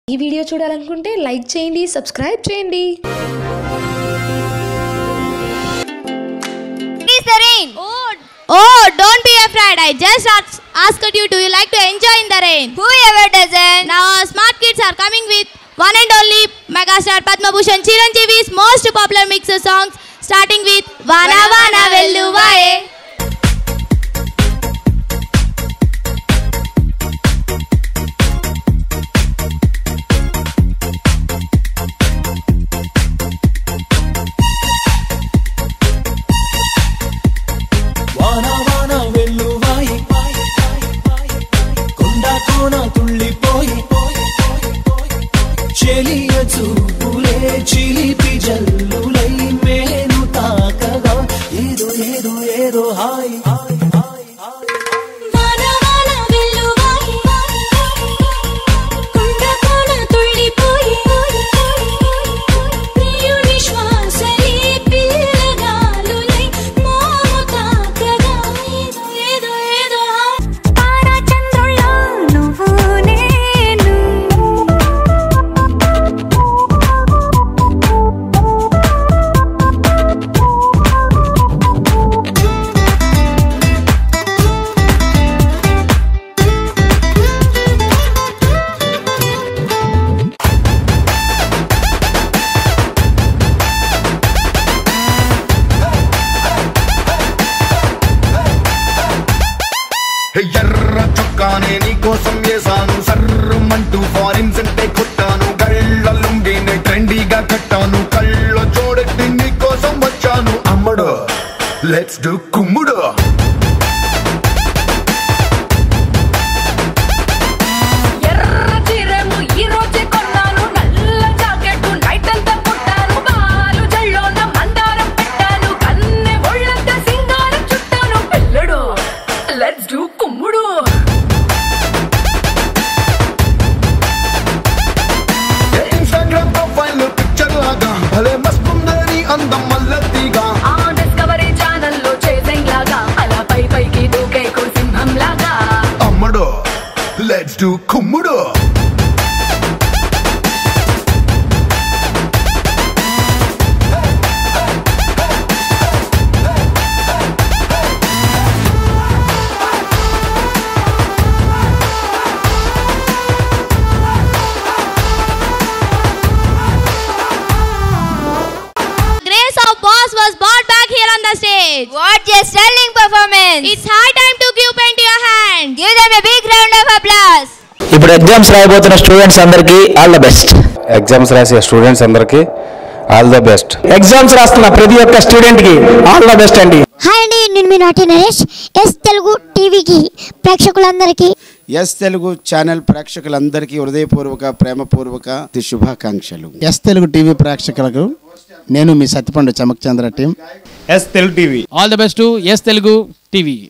ఈ వీడియో చూడాలనుకుంటే లైక్ చేయండి సబ్స్క్రైబ్ చేయండి is the rain. Oh, oh, don't be afraid. I just asked, asked you, do you like to enjoy in the rain? Whoever doesn't. Now, our smart kids are coming with one and only megastar Padma Bhushan Chiranjeevi's most popular mixer songs, starting with Vana Vana Velluvaye. వాన వాన వెల్లువాయి కొండ కోన తుళ్ళిపోయి చెలియ చూపులే చిలిపి జల్లులై మేను తాకగా ఏదో ఏదో ఏదో hi వాన వాన వెల్లువాయి కొండ కోన తుళ్ళిపోయి ప్రియుని శ్వాసలే పిల్లగాలులై మోము తాకగా ఏదో ఏదో ఏదో తారా చంద్రుల్లో నువ్వు నేను ఎర్ర చుక్కానే నీకోసం వేసాను సర్రమంటూ ఫారిన్ సెంటే కొట్టాను గళ్ళ లుంగిని ట్రెండీగా కట్టాను కళ్ళ చూడెట్టి నీకోసం వచ్చాను అమ్మడు లెట్స్ డు కుమ్ముడు ఎర్ర చీరేమో ఈ రోజే కొన్నాను నల్ల జాకెట్ నైట్ అంతా కుట్టాను బాలు జల్లోన మందారం పెట్టాను కన్నె ఒళ్ళంతా సింగారం చుట్టాను పిల్లడు లెట్స్ డూ కుమ్ముడు ఇన్స్టాగ్రామ్ ప్రొఫైల్ పిక్చర్ లాగా భలే మస్తుందని అందం మల్లతిగా ఆ డిస్కవరీ ఛానల్ లో చేసింగ్ లాగా అలా పై పైకి దూకే సింహం లాగా అమ్మడు లెట్స్ డు కుమ్ముడు Grace of Boss was brought back here on the stage. What a sterling performance! It's high time to give pen to your hand. Give them a big round of applause. ఇప్పుడు exams రాయబోతున్న students అందరికీ all the best exams రాసే students అందరికీ all the best exams రాస్తున్న ప్రతి ఒక్క student కి all the best అండి హాయ్ అండి నేను మీ నాటి నరేష్ ఎస్ తెలుగు టీవీకి ప్రేక్షకులందరికీ ఎస్ తెలుగు ఛానల్ ప్రేక్షకులందరికీ హృదయపూర్వక ప్రేమపూర్వక శుభాకాంక్షలు ఎస్ తెలుగు టీవీ ప్రేక్షకులకు నేను మీ Satyapandu Chamak Chandra team S Telugu TV all the best S Telugu TV